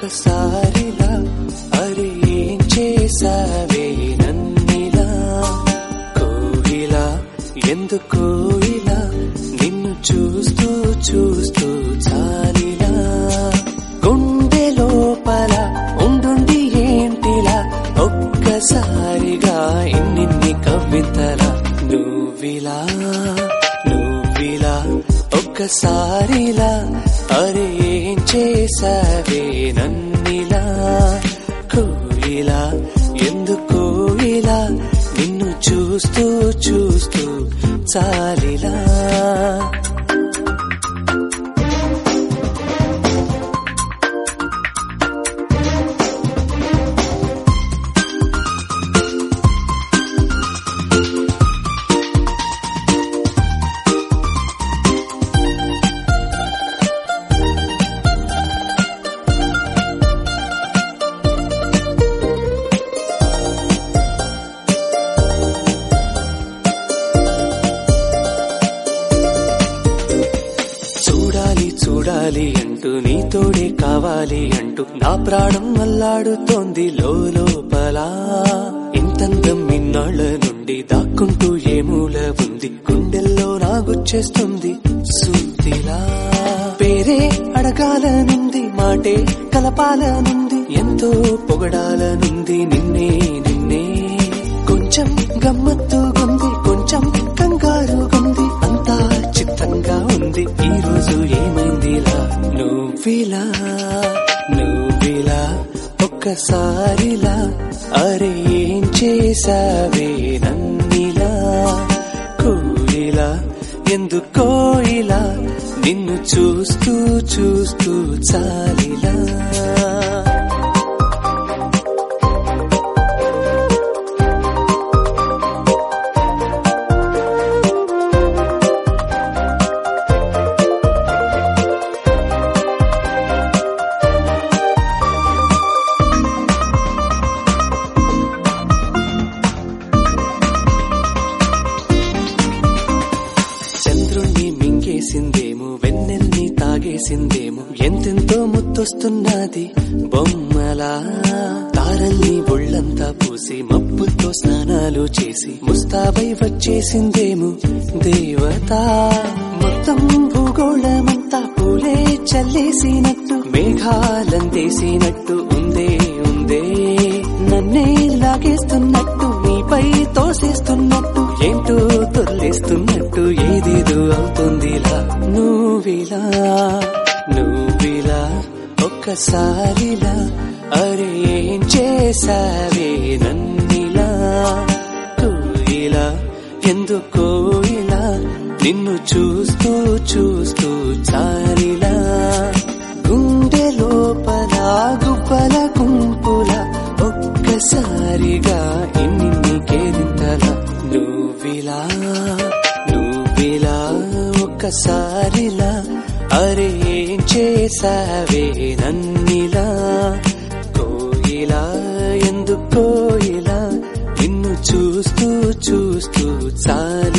ఒక్కసారిలా అరే ఏం చేసావే నన్నిలా కోయిలా ఎందుకో ఇలా నిన్ను చూస్తూ చూస్తూ చాలిలా గుండె లోపల ఉండుండి ఏంటిలా ఒక్కసారిగా ఇన్నిన్ని కవితల నువ్విలా నువ్విలా ఒక్కసారిలా అరే ఏం చేసావే నన్నిలా కోయిలా ఎందుకో ఇలా నిన్ను చూస్తూ చూస్తూ చాలిలా చూడాలి చూడాలి అంటూ నీతోడే కావాలి అంటూ నా ప్రాణం అల్లాడుతోంది లోపల ఇంతందం ఇన్నాళ్ళ నుండి దాక్కుంటూ ఏ మూల ఉంది గుండెల్లో నాగుచ్చేస్తుంది సుంతిలా పేరే అడగాలనుంది మాటే కలపాలనుంది ఎంతో పొగడాలనుంది నిన్నే నిన్నే కొంచెం గమ్మత్తుగుంది కొంచెం కంగారుగుంది అంతా చిత్తంగా ఉంది ఈ రోజు ఏమైందిలా నువ్విలా నువ్విలా ఒక్కసారిలా అరే ఏం చేసావే నన్నిలా కోయిలా ఎందుకో ఇలా నిన్ను చూస్తూ చూస్తూ చాలిలా చంద్రుణ్ణి మింగేసిందేమో వెన్నెల్ని తాగేసిందేమో ఎంతెంతో ముత్తొస్తున్నది బొమ్మలా తారల్ని ఒళ్ళంతా పూసి మబ్బుతో స్నానాలు చేసి ముస్తాబై వచ్చేసిందేమో దేవత మొత్తం భూగోళమంతా పూలే చల్లేసినట్టు మేఘాలందేసినట్టు ఉందే ఉందే నన్నే లాగేస్తున్నట్టు నీపై తోసేస్తున్నట్టు ఏంటో తొల్లేస్తున్నట్టు ఏదేదో అవుతుందిలా నువ్విలా నువ్విలా ఒక్కసారిలా అరే ఏం చేసావే నన్నిలా కోయిలా ఎందుకో ఇలా నిన్ను చూస్తూ చూస్తూ చాలిలా గుండె లోపల గుబ్బల గుంపుల ఒక్కసారిగా ఇన్ని కేరింతల నువ్విలా నువ్విలా ఒక్కసారిలా అరే ఏం చేసావే నన్నిలా కోయిలా ఎందుకో ఇలా నిన్ను చూస్తూ చూస్తూ చాలి